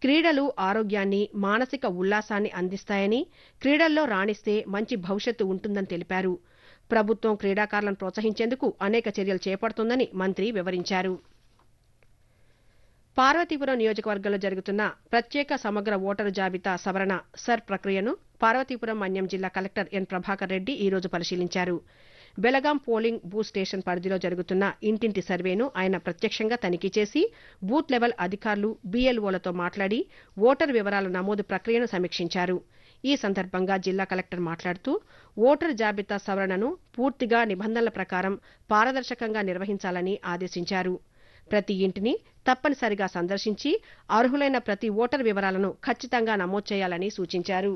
క్రీడలు ఆరోగ్యాన్ని మానసిక ఉల్లాసాన్ని అందిస్తాయని క్రీడల్లో రాణిస్తే మంచి భవిష్యత్తు ఉంటుందని తెలిపారు ప్రభుత్వం క్రీడాకారులను ప్రోత్సహించేందుకు అనేక చర్యలు చేపడుతోందని మంత్రి వివరించారు పార్వతీపురం నియోజకవర్గంలో జరుగుతున్న ప్రత్యేక సమగ్ర ఓటరు జాబితా సవరణ సర్ ప్రక్రియను పార్వతీపురం మన్యం జిల్లా కలెక్టర్ ఎన్ ప్రభాకర్ రెడ్డి ఈ రోజు పరిశీలించారు బెలగాం పోలింగ్ బూత్ స్టేషన్ పరిధిలో జరుగుతున్న ఇంటింటి సర్వేను ఆయన ప్రత్యక్షంగా తనిఖీ చేసి బూత్ లెవెల్ అధికారులు బీఎల్ఓలతో మాట్లాడి ఓటరు వివరాల నమోదు ప్రక్రియను సమీక్షించారు ఈ సందర్భంగా జిల్లా కలెక్టర్ మాట్లాడుతూ ఓటరు జాబితా సవరణను పూర్తిగా నిబంధనల ప్రకారం పారదర్శకంగా నిర్వహించాలని ఆదేశించారు ప్రతి ఇంటిని తప్పనిసరిగా సందర్శించి అర్హులైన ప్రతి ఓటరు వివరాలను ఖచ్చితంగా నమోదు చేయాలని సూచించారు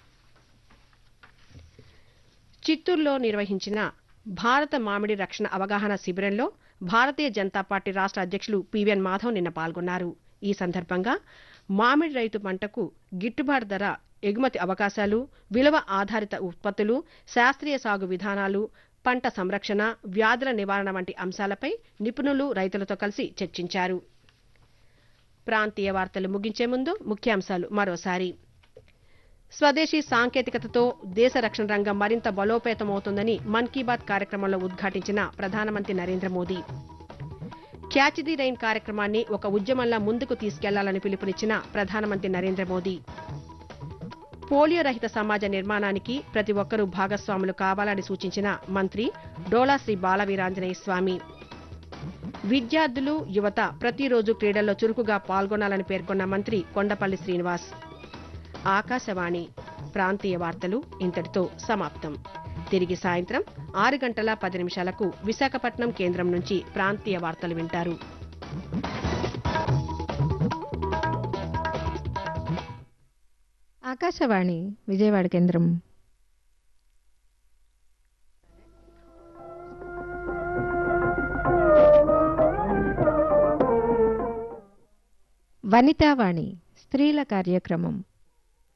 చిత్తూరులో నిర్వహించిన భారత మామిడి రక్షణ అవగాహన శిబిరంలో భారతీయ జనతా పార్టీ రాష్ట్ర అధ్యక్షులు పివిఎన్ మాధవ్ నిన్న పాల్గొన్నారు ఈ సందర్భంగా మామిడి రైతు పంటకు గిట్టుబాటు ధర ఎగుమతి అవకాశాలు విలువ ఆధారిత ఉత్పత్తులు శాస్త్రీయ సాగు విధానాలు పంట సంరక్షణ వ్యాధుల నివారణ వంటి అంశాలపై నిపుణులు రైతులతో కలిసి చర్చించారు ప్రాంతీయ వార్తలు ముగించే ముందు ముఖ్యాంశాలు మరోసారి స్వదేశీ సాంకేతికతతో దేశ రక్షణ రంగం మరింత బలోపేతమవుతుందని మన్ కీ బాత్ కార్యక్రమంలో ఉద్ఘాటించిన ప్రధానమంత్రి Narendra Modi catch the rain కార్యక్రమాన్ని ఒక ఉద్యమంలా ముందుకు తీసుకెళ్లాలని పిలుపునిచ్చిన ప్రధానమంత్రి నరేంద్ర మోదీ పోలియో రహిత సమాజ నిర్మాణానికి ప్రతి ఒక్కరూ భాగస్వాములు కావాలని సూచించిన మంత్రి డోలా శ్రీ బాలవీరాంజనేయ స్వామి విద్యార్థులు యువత ప్రతిరోజు క్రీడల్లో చురుకుగా పాల్గొనాలని పేర్కొన్న మంత్రి కొండపల్లి శ్రీనివాస్ ఆకాశవాణి ప్రాంతీయ వార్తలు ఇంతటితో సమాప్తం తిరిగి సాయంత్రం ఆరు గంటల పది నిమిషాలకు విశాఖపట్నం కేంద్రం నుంచి ప్రాంతీయ వార్తలు వింటారు ఆకాశవాణి విజయవాడ కేంద్రం వనితావాణి స్త్రీల కార్యక్రమం